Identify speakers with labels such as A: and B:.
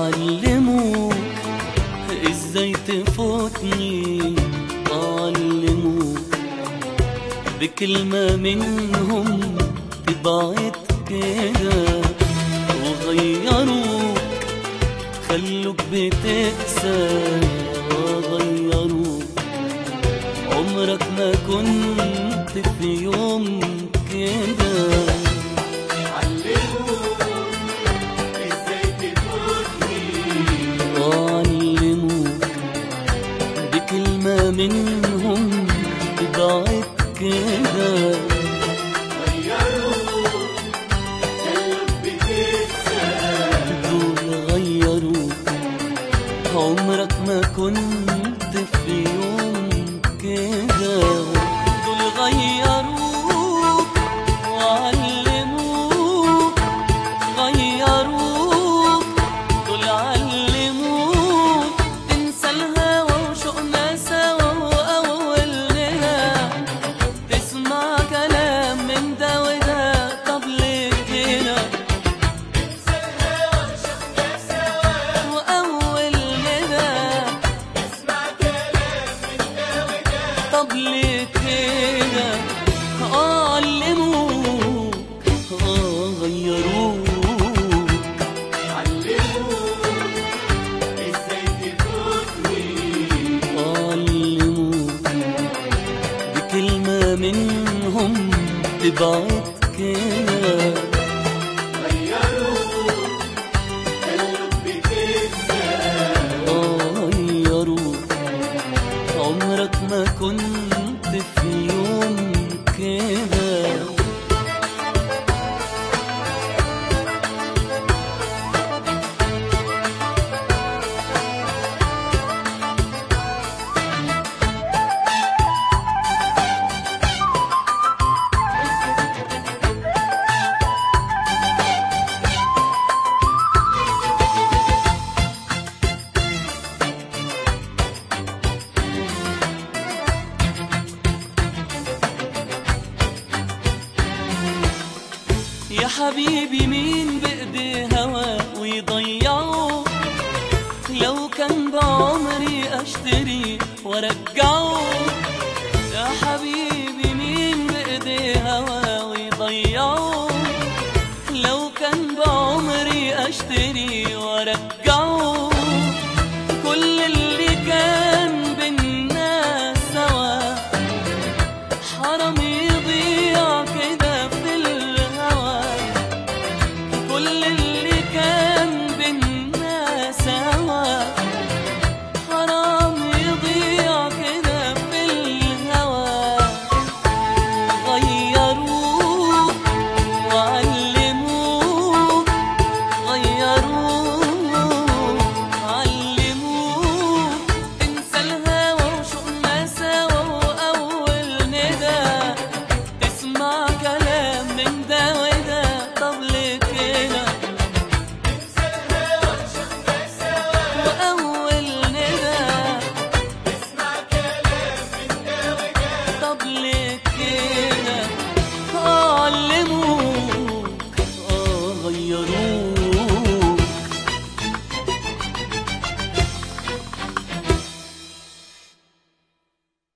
A: علموك ازاي تفوتني علموك بكلمة منهم تبعت كده وغيروك خلوك بتقسى غيروك عمرك ما كنت في يوم كده علموك بكلمة منهم تبعت كده دول غيروك عمرك ما كنت في يوم كده دول غيروك وعلموك غيروك دول علموك تنسى الهوى وشوقنا سوا وأولنا تسمع كلام من ده وده طب ليه كده وأول كده طب ليه كده آه علموك آه غيروك علموك بكلمة منهم تبعت كده غيروك عمرك ما كنت في يوم كده يا حبيبي مين بإيدي هوا ويضيعه لو كان بعمري أشتري وأرجعه يا حبيبي مين بإيدي هوا ويضيعه لو كان بعمري أشتري وأرجعه كل اللي كان بينا سوا حرام يضيع كده في الهوى كل اللي